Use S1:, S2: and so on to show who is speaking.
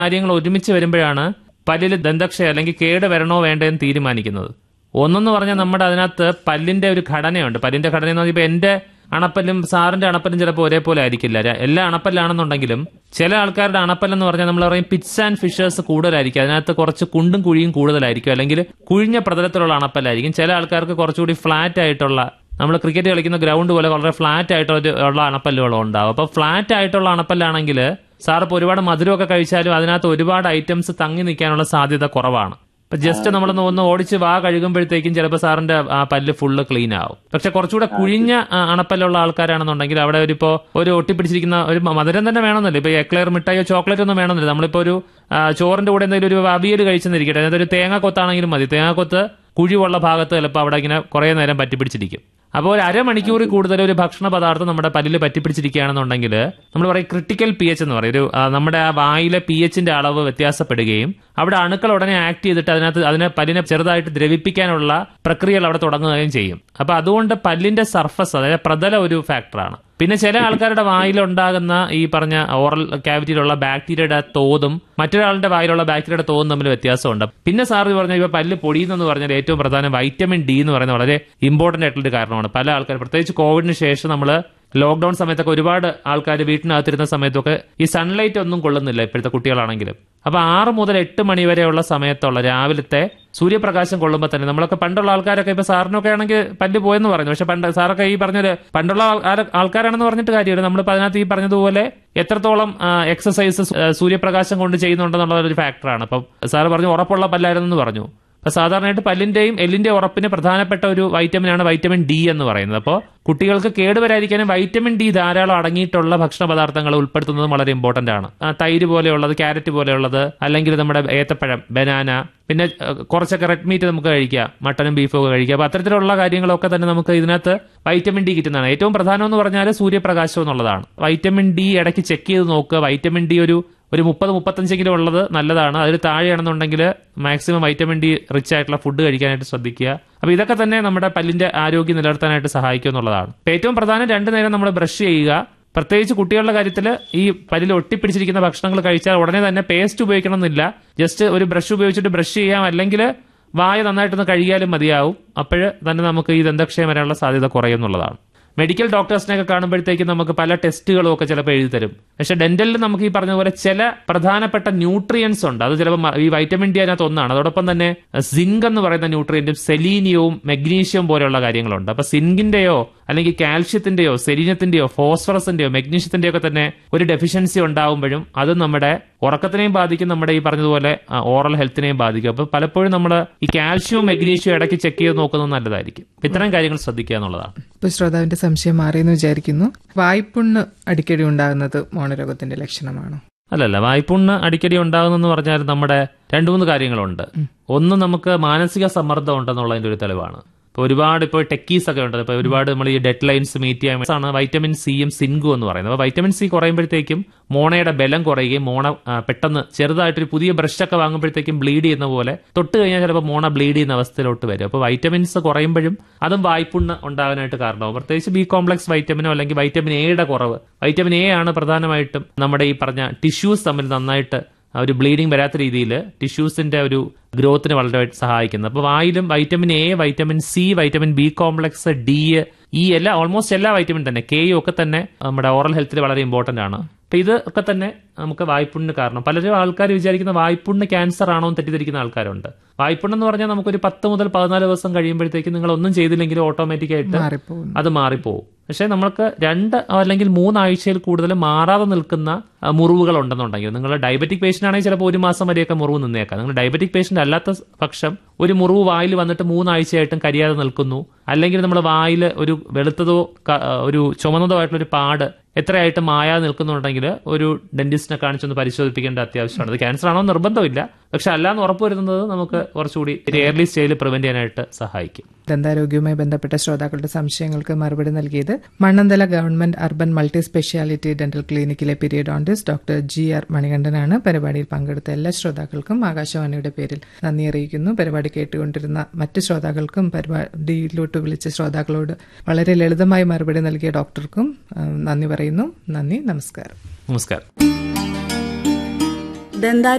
S1: കാര്യങ്ങൾ ഒരുമിച്ച് വരുമ്പോഴാണ് പല്ലിൽ ദന്തക്ഷയ അല്ലെങ്കിൽ കേട് വരണോ വേണ്ടതെന്ന് തീരുമാനിക്കുന്നത് ഒന്നെന്ന് പറഞ്ഞാൽ നമ്മുടെ അതിനകത്ത് പല്ലിന്റെ ഒരു ഘടനയുണ്ട് പല്ലിന്റെ ഘടന എന്ന് പറഞ്ഞാൽ ഇപ്പൊ എന്റെ അണപ്പല്ലും സാറിന്റെ അണപ്പല്ലും ചിലപ്പോൾ ഒരേപോലെ ആയിരിക്കില്ല ര- എല്ലാ അണപ്പല്ലാണെന്നുണ്ടെങ്കിലും ചില ആൾക്കാരുടെ അണപ്പല്ലെന്ന് പറഞ്ഞാൽ നമ്മൾ പറയും പിറ്റ്സ് ആൻഡ് ഫിഷേഴ്സ് കൂടുതലായിരിക്കും അതിനകത്ത് കുറച്ച് കുണ്ടും കുഴിയും കൂടുതലായിരിക്കും അല്ലെങ്കിൽ കുഴിഞ്ഞ പ്രതലത്തിലുള്ള അണപ്പല്ലായിരിക്കും ചില ആൾക്കാർക്ക് കുറച്ചുകൂടി ഫ്ലാറ്റ് ആയിട്ടുള്ള നമ്മൾ ക്രിക്കറ്റ് കളിക്കുന്ന ഗ്രൗണ്ട് പോലെ വളരെ ഫ്ലാറ്റ് ആയിട്ടുള്ള ഉള്ള അണപ്പല്ലുകളും ഉണ്ടാവും അപ്പോൾ ഫ്ലാറ്റ് ആയിട്ടുള്ള അണപ്പല്ലാണെങ്കിൽ സാർ ഇപ്പോൾ ഒരുപാട് മധുരമൊക്കെ കഴിച്ചാലും അതിനകത്ത് ഒരുപാട് ഐറ്റംസ് തങ്ങി നിൽക്കാനുള്ള സാധ്യത കുറവാണ് ഇപ്പൊ ജസ്റ്റ് നമ്മളൊന്ന് ഒന്ന് ഓടിച്ച് വാ കഴുകുമ്പോഴത്തേക്കും ചിലപ്പോൾ സാറിന്റെ ആ പല്ല് ഫുള്ള് ക്ലീൻ ആവും പക്ഷെ കുറച്ചുകൂടെ കുഴിഞ്ഞ ആ, അണപ്പല്ലുള്ള ആൾക്കാരാണെന്നുണ്ടെങ്കിൽ അവിടെ ഒരു ഇപ്പോ ഒരു ഒട്ടിപ്പിടിച്ചിരിക്കുന്ന ഒരു മ- മധുരം തന്നെ വേണമെന്നില്ല ഇപ്പൊ എക്ലെയർ മിഠായിയോ ചോക്ലേറ്റ് ഒന്നും വേണമെന്നില്ല നമ്മളിപ്പോ ഒരു ആ, ചോറിന്റെ കൂടെ എന്തെങ്കിലും ഒരു അവിയൽ കഴിച്ചെന്നിരിക്കട്ടെ അതിനകത്ത് ഒരു തേങ്ങ കൊത്താണെങ്കിലും മതി തേങ്ങ കൊത്ത് കുഴിവുള്ള ഭാഗത്ത് ചിലപ്പോൾ അവിടെ ഇങ്ങനെ കുറേ നേരം പറ്റിപ്പിടിച്ചിരിക്കും അപ്പോൾ ഒരു അരമണിക്കൂറിൽ കൂടുതൽ ഒരു ഭക്ഷണ പദാർത്ഥം നമ്മുടെ പല്ലിൽ പറ്റിപ്പിടിച്ചിരിക്കുകയാണെന്നുണ്ടെങ്കിൽ നമ്മൾ പറയും ക്രിട്ടിക്കൽ പി എച്ച് എന്ന് പറയും ഒരു ആ, നമ്മുടെ ആ വായിലെ പി എച്ചിന്റെ അളവ് വ്യത്യാസപ്പെടുകയും അവിടെ അണുക്കൾ ഉടനെ ആക്ട് ചെയ്തിട്ട് അതിനകത്ത് അതിനെ പല്ലിനെ ചെറുതായിട്ട് ദ്രവിപ്പിക്കാനുള്ള പ്രക്രിയകൾ അവിടെ തുടങ്ങുകയും ചെയ്യും അപ്പൊ അതുകൊണ്ട് പല്ലിന്റെ സർഫസ് അതായത് പ്രതല ഒരു ഫാക്ടറാണ് പിന്നെ ചില ആൾക്കാരുടെ വായിലുണ്ടാകുന്ന ഈ പറഞ്ഞ ഓറൽ ക്യാവിറ്റിയിലുള്ള ബാക്ടീരിയയുടെ തോതും മറ്റൊരാളുടെ വായിലുള്ള ബാക്ടീരിയയുടെ തോതും തമ്മിൽ വ്യത്യാസമുണ്ട് പിന്നെ സാർ പറഞ്ഞ ഇപ്പൊ പല്ല് പൊടിയുന്നെന്ന് പറഞ്ഞാൽ ഏറ്റവും പ്രധാനം വൈറ്റമിൻ ഡി എന്ന് പറയുന്നത് വളരെ ഇമ്പോർട്ടന്റ് ആയിട്ടുള്ള ഒരു കാരണമാണ് പല ആൾക്കാർ പ്രത്യേകിച്ച് കോവിഡിന് ശേഷം നമ്മൾ ലോക്ക്ഡൌൺ സമയത്തൊക്കെ ഒരുപാട് ആൾക്കാർ വീട്ടിനകത്തിരുന്ന സമയത്തൊക്കെ ഈ സൺലൈറ്റ് ഒന്നും കൊള്ളുന്നില്ല ഇപ്പോഴത്തെ കുട്ടികളാണെങ്കിലും അപ്പൊ ആറ് മുതൽ എട്ട് മണി വരെയുള്ള സമയത്തുള്ള രാവിലത്തെ സൂര്യപ്രകാശം കൊള്ളുമ്പോൾ തന്നെ നമ്മളൊക്കെ പണ്ടുള്ള ആൾക്കാരൊക്കെ ഇപ്പൊ സാറിനൊക്കെ ആണെങ്കിൽ പല്ല് പോയെന്ന് പറഞ്ഞു പക്ഷെ പണ്ട് സാറൊക്കെ ഈ പറഞ്ഞത് പണ്ടുള്ള ആൾ- ആൾക്കാരാണെന്ന് പറഞ്ഞിട്ട് കാര്യമില്ല നമ്മളിപ്പോ അതിനകത്ത് ഈ പറഞ്ഞതുപോലെ എത്രത്തോളം എക്സസൈസ് സൂര്യപ്രകാശം കൊണ്ട് ചെയ്യുന്നുണ്ടെന്നുള്ള ഒരു ഫാക്ടറാണ് അപ്പം സാറ് പറഞ്ഞു ഉറപ്പുള്ള പല്ലായിരുന്നെന്ന് പറഞ്ഞു അപ്പൊ സാധാരണയായിട്ട് പല്ലിന്റെയും എല്ലിന്റെ ഉറപ്പിന് പ്രധാനപ്പെട്ട ഒരു വൈറ്റമിനാണ് വൈറ്റമിൻ ഡി എന്ന് പറയുന്നത് അപ്പോൾ കുട്ടികൾക്ക് കേടുവരാതിരിക്കാനും വൈറ്റമിൻ ഡി ധാരാളം അടങ്ങിയിട്ടുള്ള ഭക്ഷണ പദാർത്ഥങ്ങൾ ഉൾപ്പെടുത്തുന്നത് വളരെ ഇമ്പോർട്ടന്റ് ആണ് ആ, തൈര് പോലെയുള്ളത് ക്യാരറ്റ് പോലെയുള്ളത് അല്ലെങ്കിൽ നമ്മുടെ ഏത്തപ്പഴം ബനാന പിന്നെ അഹ്, കുറച്ചൊക്കെ റെഡ് മീറ്റ് നമുക്ക് കഴിക്കാം മട്ടനും ബീഫും ഒക്കെ കഴിക്കാം അപ്പൊ അത്തരത്തിലുള്ള കാര്യങ്ങളൊക്കെ തന്നെ നമുക്ക് ഇതിനകത്ത് വൈറ്റമിൻ ഡി കിട്ടുന്നതാണ് ഏറ്റവും പ്രധാനം എന്ന് പറഞ്ഞാൽ സൂര്യപ്രകാശം എന്നുള്ളതാണ് വൈറ്റമിൻ ഡി ഇടയ്ക്ക് ചെക്ക് ചെയ്ത് നോക്കുക വൈറ്റമിൻ ഡി ഒരു ഒരു മുപ്പത് മുപ്പത്തഞ്ചെങ്കിലും ഉള്ളത് നല്ലതാണ് അതിൽ താഴെയാണെന്നുണ്ടെങ്കിൽ മാക്സിമം വൈറ്റമിൻ ഡി റിച്ച് ആയിട്ടുള്ള ഫുഡ് കഴിക്കാനായിട്ട് ശ്രദ്ധിക്കുക അപ്പൊ ഇതൊക്കെ തന്നെ നമ്മുടെ പല്ലിന്റെ ആരോഗ്യം നിലനിർത്താനായിട്ട് സഹായിക്കും എന്നുള്ളതാണ് അപ്പൊ ഏറ്റവും പ്രധാനം രണ്ടു നേരം നമ്മൾ ബ്രഷ് ചെയ്യുക പ്രത്യേകിച്ച് കുട്ടികളുടെ കാര്യത്തിൽ ഈ പല്ലിൽ ഒട്ടിപ്പിടിച്ചിരിക്കുന്ന ഭക്ഷണങ്ങൾ കഴിച്ചാൽ ഉടനെ തന്നെ പേസ്റ്റ് ഉപയോഗിക്കണം എന്നില്ല ജസ്റ്റ് ഒരു ബ്രഷ് ഉപയോഗിച്ചിട്ട് ബ്രഷ് ചെയ്യാം അല്ലെങ്കിൽ വായ നന്നായിട്ടൊന്ന് കഴുകിയാലും മതിയാവും അപ്പോൾ തന്നെ നമുക്ക് ഈ ദന്തക്ഷയം വരാനുള്ള സാധ്യത കുറയുന്നുള്ളതാണ് മെഡിക്കൽ ഡോക്ടേഴ്സിനെയൊക്കെ കാണുമ്പോഴത്തേക്കും നമുക്ക് പല ടെസ്റ്റുകളും ഒക്കെ ചിലപ്പോൾ എഴുതി തരും പക്ഷെ ഡെന്റലിൽ നമുക്ക് ഈ പറഞ്ഞതുപോലെ ചില പ്രധാനപ്പെട്ട ന്യൂട്രിയൻസ് ഉണ്ട് അത് ചിലപ്പോൾ മ- ഈ വൈറ്റമിൻ ഡി അതിനകത്ത് ഒന്നാണ് അതോടൊപ്പം തന്നെ സിങ്ക് എന്ന് പറയുന്ന ന്യൂട്രിയന്റും സെലീനിയവും മെഗ്നീഷ്യവും പോലെയുള്ള കാര്യങ്ങളുണ്ട് അപ്പൊ സിങ്കിന്റെയോ അല്ലെങ്കിൽ കാൽഷ്യത്തിന്റെയോ സെലീനത്തിന്റെയോ ഫോസ്ഫറസിന്റെയോ മെഗ്നീഷ്യത്തിന്റെയോ ഒക്കെ തന്നെ ഒരു ഡെഫിഷ്യൻസി ഉണ്ടാവുമ്പോഴും അത് നമ്മുടെ ഉറക്കത്തിനെയും ബാധിക്കും നമ്മുടെ ഈ പറഞ്ഞതുപോലെ ഓറൽ ഹെൽത്തിനെയും ബാധിക്കും അപ്പൊ പലപ്പോഴും നമ്മൾ ഈ കാൽഷ്യവും മെഗ്നീഷ്യവും ഇടയ്ക്ക് ചെക്ക് ചെയ്ത് നോക്കുന്നത് നല്ലതായിരിക്കും ഇത്തരം കാര്യങ്ങൾ ശ്രദ്ധിക്കുക എന്നുള്ളതാണ്
S2: ഇപ്പൊ ശ്രോതാവിന്റെ സംശയം മാറിയെന്ന് വിചാരിക്കുന്നു വായ്പുണ്ണ് അടിക്കടി ഉണ്ടാകുന്നത് മോണരോഗത്തിന്റെ ലക്ഷണമാണോ
S1: അല്ലല്ല വായ്പുണ്ണ് അടിക്കടി ഉണ്ടാകുന്നെന്ന് പറഞ്ഞാൽ നമ്മുടെ രണ്ടു മൂന്ന് കാര്യങ്ങളുണ്ട് ഒന്ന് നമുക്ക് മാനസിക സമ്മർദ്ദം ഉണ്ടെന്നുള്ളതിന്റെ ഒരു തെളിവാണ് ഇപ്പൊ ഒരുപാട് ഇപ്പോൾ ടെക്കീസ് ഒക്കെ ഉണ്ട് ഇപ്പൊ ഒരുപാട് നമ്മൾ ഈ ഡെഡ് ലൈൻസ് മീറ്റ് ചെയ്യാൻ ആണ് വൈറ്റമിൻ സിയും സിൻകും എന്ന് പറയുന്നത് അപ്പൊ വൈറ്റമിൻ സി കുറയുമ്പോഴത്തേക്കും മോണയുടെ ബലം കുറയുകയും മോണ ആ, പെട്ടെന്ന് ചെറുതായിട്ടൊരു പുതിയ ബ്രഷ് ഒക്കെ വാങ്ങുമ്പോഴത്തേക്കും ബ്ലീഡ് ചെയ്യുന്ന പോലെ തൊട്ട് കഴിഞ്ഞാൽ ചിലപ്പോൾ മോണ ബ്ലീഡ് ചെയ്യുന്ന അവസ്ഥയിലോട്ട് വരും അപ്പോൾ വൈറ്റമിൻസ് കുറയുമ്പോഴും അതും വായ്പുണ്ണ് ഉണ്ടാകാനായിട്ട് കാരണമാവും പ്രത്യേകിച്ച് ബി കോംപ്ലക്സ് വൈറ്റമിനോ അല്ലെങ്കിൽ വൈറ്റമിൻ എയുടെ കുറവ് വൈറ്റമിൻ എ ആണ് പ്രധാനമായിട്ടും നമ്മുടെ ഈ പറഞ്ഞ ടിഷ്യൂസ് തമ്മിൽ നന്നായിട്ട് ആ ഒരു ബ്ലീഡിങ് വരാത്ത രീതിയിൽ ടിഷ്യൂസിന്റെ ഒരു ഗ്രോത്തിന് വളരെ സഹായിക്കുന്നത് അപ്പോൾ വായിലും vitamin A vitamin C vitamin B complex D ഈ എല്ലാ ഓൾമോസ്റ്റ് എല്ലാ വൈറ്റമിൻ തന്നെ കെയും ഒക്കെ തന്നെ നമ്മുടെ ഓറൽ ഹെൽത്തിൽ വളരെ ഇമ്പോർട്ടന്റ് ആണ് അപ്പൊ ഇത് ഒക്കെ തന്നെ നമുക്ക് വായ്പുണ്ണിന് കാരണം പലരും ആൾക്കാർ വിചാരിക്കുന്ന വായ്പുണ്ണ് ക്യാൻസർ ആണോ എന്ന് തെറ്റിദ്ധരിക്കുന്ന ആൾക്കാരുണ്ട് വായ്പുണ്ണ് എന്ന് പറഞ്ഞാൽ നമുക്കൊരു പത്ത് മുതൽ പതിനാല് ദിവസം കഴിയുമ്പോഴത്തേക്ക് നിങ്ങൾ ഒന്നും ചെയ്തില്ലെങ്കിലും ഓട്ടോമാറ്റിക് ആയിട്ട്
S2: മാറിപ്പോകുന്നു
S1: അത് മാറിപ്പോവും പക്ഷെ നമ്മൾക്ക് രണ്ട് അല്ലെങ്കിൽ മൂന്നാഴ്ചയിൽ കൂടുതൽ മാറാതെ നിൽക്കുന്ന ആ, മുറിവുകൾ ഉണ്ടെന്നുണ്ടെങ്കിൽ നിങ്ങൾ ഡയബറ്റിക് പേഷ്യന്റ് ആണെങ്കിൽ ചിലപ്പോൾ ഒരു മാസം വരെയൊക്കെ മുറിവ് നിന്നേക്കാം നിങ്ങൾ ഡയബറ്റിക് പേഷ്യന്റ് അല്ലാത്ത പക്ഷം ഒരു മുറിവ് വായിൽ വന്നിട്ട് മൂന്നാഴ്ചയായിട്ടും കരിയാതെ നിൽക്കുന്നു അല്ലെങ്കിൽ നമ്മൾ വായിൽ ഒരു വെളുത്തതോ ക- ഒരു ചുമന്നതോ ആയിട്ടുള്ള ഒരു പാട് എത്രയായിട്ട് മായാതെ നിൽക്കുന്നുണ്ടെങ്കിൽ ഒരു ഡെന്റിസ്റ്റിനെ കാണിച്ചൊന്ന് പരിശോധിപ്പിക്കേണ്ട അത്യാവശ്യമാണ് അത് ക്യാൻസർ ആണോ എന്ന് നിർബന്ധമില്ല പക്ഷെ അല്ലാന്ന് ഉറപ്പുവരുന്നത് നമുക്ക് കുറച്ചുകൂടി എയർലി സ്റ്റേജിൽ പ്രിവെന്റ് ചെയ്യാനായിട്ട് സഹായിക്കും
S2: ദന്താരോഗ്യവുമായി ബന്ധപ്പെട്ട ശ്രോതാക്കളുടെ സംശയങ്ങൾക്ക് മറുപടി നൽകിയത് Mannanthala government urban multi speciality dental ക്ലിനിക്കിലെ പീരിയഡോണ്ടിസ്റ്റ് ഡോക്ടർ ജി ആർ മണികണ്ഠനാണ് പരിപാടിയിൽ പങ്കെടുത്ത എല്ലാ ശ്രോതാക്കൾക്കും ആകാശവാണിയുടെ പേരിൽ നന്ദി അറിയിക്കുന്നു പരിപാടി കേട്ടുകൊണ്ടിരുന്ന മറ്റ് ശ്രോതാക്കൾക്കും പരിപാടിയിലോട്ട് വിളിച്ച ശ്രോതാക്കളോട് വളരെ ലളിതമായി മറുപടി നൽകിയ ഡോക്ടർക്കും ആ, നന്ദി പറയുന്നു നന്ദി നമസ്കാരം
S1: നമസ്കാരം
S3: ദന്താ